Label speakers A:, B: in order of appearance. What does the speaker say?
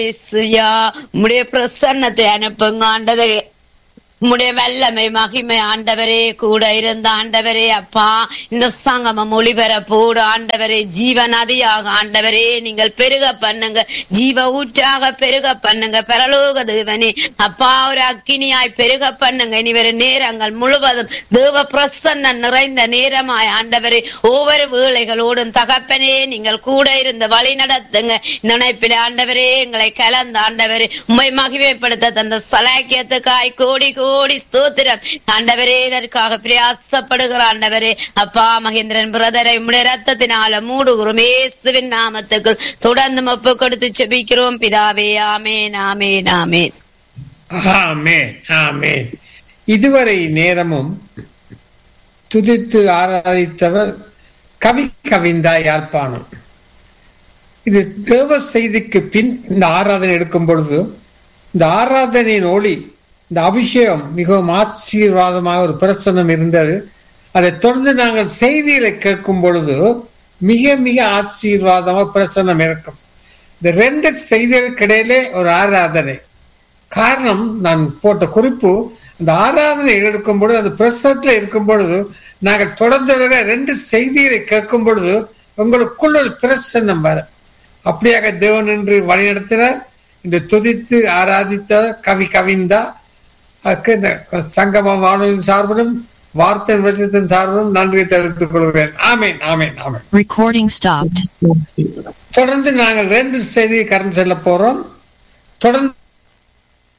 A: இயேசுயா உம்முடைய பிரசன்னத்தை அனுப்புங்க ஆண்டவரே உம்முடைய வல்லமை மகிமை ஆண்டவரே கூட இருந்த ஆண்டவரே அப்பா இந்த சங்கமம் ஒளிபரப்போடு ஆண்டவரே ஜீவ நதியாக ஆண்டவரே நீங்கள் பெருக பண்ணுங்க ஜீவ ஊற்றாக பெருக பண்ணுங்க பரலோக தேவனே அப்பா ஒரு அக்கினியாய் பெருக பண்ணுங்க இனி வரும் நேரங்கள் முழுவதும் தேவ பிரசன்ன நிறைந்த நேரமாய் ஆண்டவரே ஒவ்வொரு வேளைகளோடும் தகப்பனே நீங்கள் கூட இருந்து வழி நடத்துங்க இந்த நினைப்பில் ஆண்டவரே எங்களை கலந்த ஆண்டவரே உண்மை மகிமைப்படுத்த தந்த சலாக்கியத்துக்காய் கோடி கோடி ஸ்தோத்திரம் ஆண்டவரே இதற்காக பிரயாசப்படுகிற ஆண்டவரே அப்பா மகேந்திரன் பிரதரை உம்முடைய ரத்தத்தினால மூடுகிறோம் இயேசுவின் நாமத்துக்குள் தொடர்ந்து ஒப்பு கொடுத்து செபிக்கிறோம் பிதாவே ஆமேன் ஆமேன் ஆமேன்
B: ஆமென் ஆமென் இதுவரை நேரமும் துதித்து ஆராதித்தவர் கவி கவிந்தா யாழ்ப்பாணம் இது தேவ செய்திக்கு பின் இந்த ஆராதனை எடுக்கும் பொழுது இந்த ஆராதனையின் ஒளி இந்த அபிஷேகம் மிகவும் ஆசீர்வாதமாக ஒரு பிரசனம் இருந்தது அதைத் தொடர்ந்து நாங்கள் செய்திகளை கேட்கும் பொழுது மிக மிக ஆசீர்வாதமாக பிரசனம் இருக்கும் இந்த ரெண்டு செய்திகளுக்கு இடையிலே ஒரு ஆராதனை காரணம் நான் போட்ட குறிப்பு அந்த ஆராதனை எடுக்கும் பொழுது அந்த பிரசனத்தில் இருக்கும் பொழுது நாங்கள் தொடர்ந்து வர ரெண்டு செய்திகளை கேட்கும் பொழுது உங்களுக்குள்ள ஒரு பிரசன்னம் வர அப்படியாக தேவன் என்று வழிநடத்தினார் இந்த துதித்து ஆராதித்த கவி கவிந்தா அதுக்கு இந்த சங்கம வானொலியின் சார்பிலும் வார்த்தை விஷயத்தின் சார்பிலும் நன்றி தெரிவித்துக் கொள்கிறேன் ஆமேன் ஆமேன் ஆமேன்
C: Recording stopped.
B: தொடர்ந்து நாங்கள் ரெண்டு செய்தியை கடந்து செல்ல போறோம் தொடர்ந்து